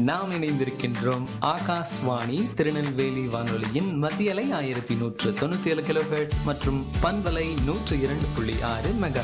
நாம் இணைந்திருக்கின்றோம் ஆகாஷ்வாணி திருநெல்வேலி வானொலியின் மத்தியலை ஆயிரத்தி நூற்று தொண்ணூத்தி ஏழு கிலோ மற்றும் பண்பலை நூற்று இரண்டு புள்ளி ஆறு மெகா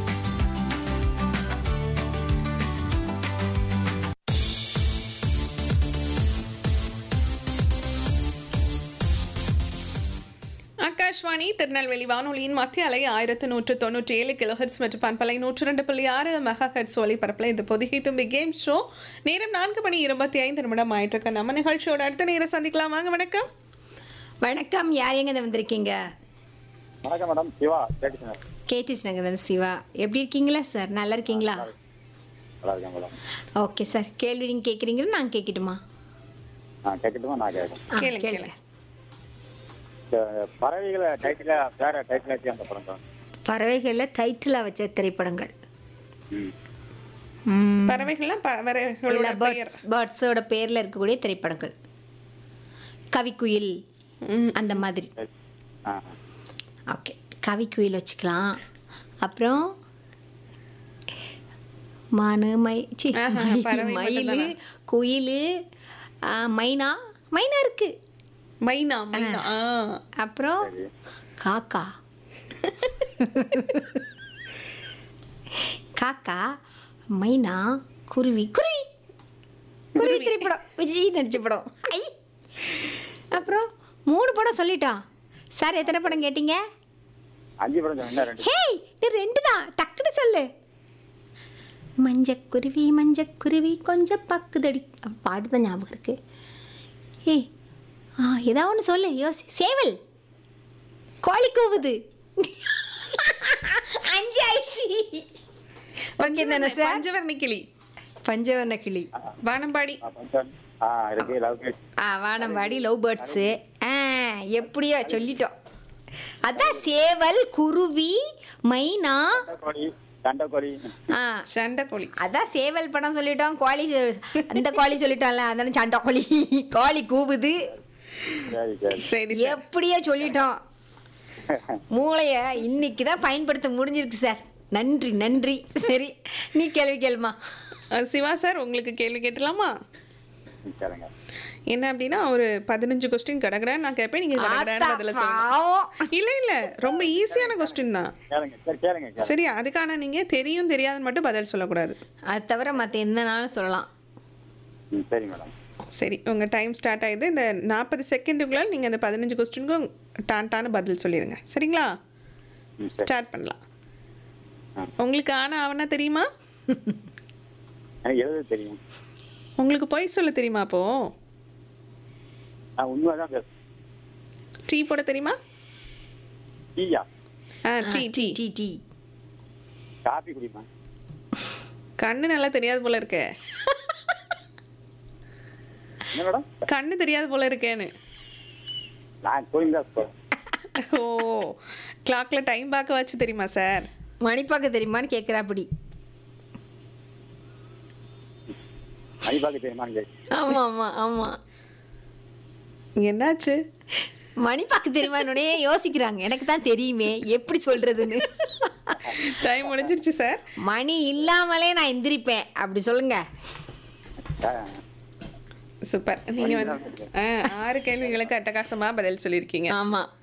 ஆகாஷ்வாணி திருநெல்வேலி வானொலியின் மத்திய அலை ஆயிரத்து நூற்று தொண்ணூற்றி ஏழு கிலோஹெட்ஸ் மற்றும் பண்பலை நூற்று ரெண்டு புள்ளி ஆறு மெகா ஹெட்ஸ் ஒலிபரப்பில் இந்த பொதுகை தும்பி கேம் ஷோ நேரம் நான்கு மணி இருபத்தி ஐந்து நிமிடம் ஆயிட்டு இருக்கு நம்ம நிகழ்ச்சியோட அடுத்த நேரம் சந்திக்கலாம் வாங்க வணக்கம் வணக்கம் யார் எங்க வந்திருக்கீங்க வணக்கம் மேடம் சிவா கேட்டுச்சுங்க கேடிஸ் நகர் சிவா எப்படி இருக்கீங்களா சார் நல்லா இருக்கீங்களா நல்லா இருக்கேன் மேடம் ஓகே சார் கேள்வி நீங்கள் கேட்குறீங்களா நான் கேட்கட்டுமா ஆ கேட்கட்டுமா நான் கேட்கறேன் ஆ, கேளுங்க, கேளுங்க இந்த பறவைகளை டைட்டில் வேற டைட்டில் வச்சு அந்த படம் தான் பறவைகளில் டைட்டிலாக வச்ச திரைப்படங்கள் ம் ம், பறவைகள்லாம் பறவைகளோட இல்ல பெயர் பேர்ட்ஸ் பேர்ட்ஸோட பேரில் இருக்கக்கூடிய திரைப்படங்கள் கவிக்குயில் ம், அந்த மாதிரி சரி. ஆ ஓகே கவிக்குயில் வச்சுக்கலாம் அப்புறம் மானு மை சி ஆஹா, மயில், பறவை மயில் மட்டும்தானா? குயில் ஆ, மைனா மைனா இருக்கு மைனா மைனா ஆ அப்புறம் சரி காக்கா காக்கா மைனா குருவி குருவி குருவி திரைப்படம் விஜய் நடிச்ச படம் ஐ அப்புறம் மூணு படம் சொல்லிட்டான் சார் எத்தனை படம் கேட்டீங்க அஞ்சு படம் சொன்னேன் ரெண்டு ஹேய் நீ ரெண்டு தான் டக்குன்னு சொல்லு மஞ்சக்குருவி மஞ்சக்குருவி கொஞ்சம் பக்குதடி அப்ப பாட்டு தான் ஞாபகம் இருக்கு ஏய் ஆ ஏதாவது ஒன்று சொல்லு யோசி சேவல் கோழி கூவுது அஞ்சு ஆயிடுச்சு ஓகே தானே சார் பஞ்சவர்ணி கிளி பஞ்சவர்ண கிளி வானம்பாடி ஆ, பஞ்சம் ஆ இருக்கு லவ் கேட் ஆ வானம்பாடி லவ் பேர்ட்ஸு ஆ எப்படியோ சொல்லிட்டோம் அதான் சேவல் குருவி மைனா கோழி தண்டக்கோழி ஆ சண்டை கோழி அதான் சேவல் படம் சொல்லிட்டோம் கோழி சொ- அந்த கோழி சொல்லிட்டோம்ல அதான சண்டை கோழி கோழி கூவுது சரி சரி சரி சார் எப்படியோ சொல்லிட்டோம் மூளைய இன்னைக்கு தான் பயன்படுத்த முடிஞ்சிருக்கு சார் நன்றி நன்றி சரி நீ கேள்வி கேளுமா அஹ், சிவா சார் உங்களுக்கு கேள்வி கேட்டலாமா ம், சரிங்க என்ன அப்படின்னா ஒரு பதினஞ்சு கொஸ்டின் கடகடன்னு நான் கேட்பேன் நீங்க கடகடன்னு ஆத்தா, பதில சொல்லுங்க பாவம். இல்ல இல்ல ரொம்ப ஈஸியான கொஸ்டின் தான் கேளுங்க சரி கேளுங்க கேளுங்க சரி அதுக்கான நீங்க தெரியும் தெரியாதுன்னு மட்டும் பதில் சொல்லக்கூடாது அது தவிர மற்ற என்னனாலும் சொல்லலாம் ம் சரி மேடம் சரி உங்க டைம் ஸ்டார்ட் ஆயிடுது இந்த நாற்பது செகண்டுக்குள்ள நீங்க அந்த பதினஞ்சு கொஸ்டினுக்கும் டான் டான்னு பதில் சொல்லிடுங்க சரிங்களா ம் சரி ஸ்டார்ட் பண்ணலாம் ஆ. உங்களுக்கு ஆனா அவனா தெரியுமா எனக்கு எழுத தெரியும் உங்களுக்கு பொய் சொல்ல தெரியுமா அப்போ நான் உண்மை தான் பேசுறேன் டீ போட தெரியுமா டீயா ஆ tea tea tea tea coffee குடிப்பேன் கண்ணு நல்லா தெரியாது போல இருக்கே என்ன மேடம் கண்ணு தெரியாது போல இருக்கேன்னு நான் கோயில் தான் போகிறேன் ஓ கிளாக்ல டைம் பார்க்க வச்சு தெரியுமா சார் மணிப்பாக்க தெரியுமான்னு கேட்குறாப்படி மணிப்பாக்க தெரியுமான்னு கேட்கு ஆமாம் ஆமாம் ஆமாம் என்னாச்சு மணிப்பாக்கு தெரியுமான்னு யோசிக்கிறாங்க எனக்கு தான் தெரியுமே எப்படி சொல்றதுன்னு டைம் முடிஞ்சிருச்சு சார் மணி இல்லாமலே நான் எந்திரிப்பேன் அப்படி சொல்லுங்க சூப்பர் நீங்க வந்து ஆ, ஆறு கேள்விகளுக்கு அட்டகாசமா பதில் சொல்லியிருக்கீங்க ஆமாம்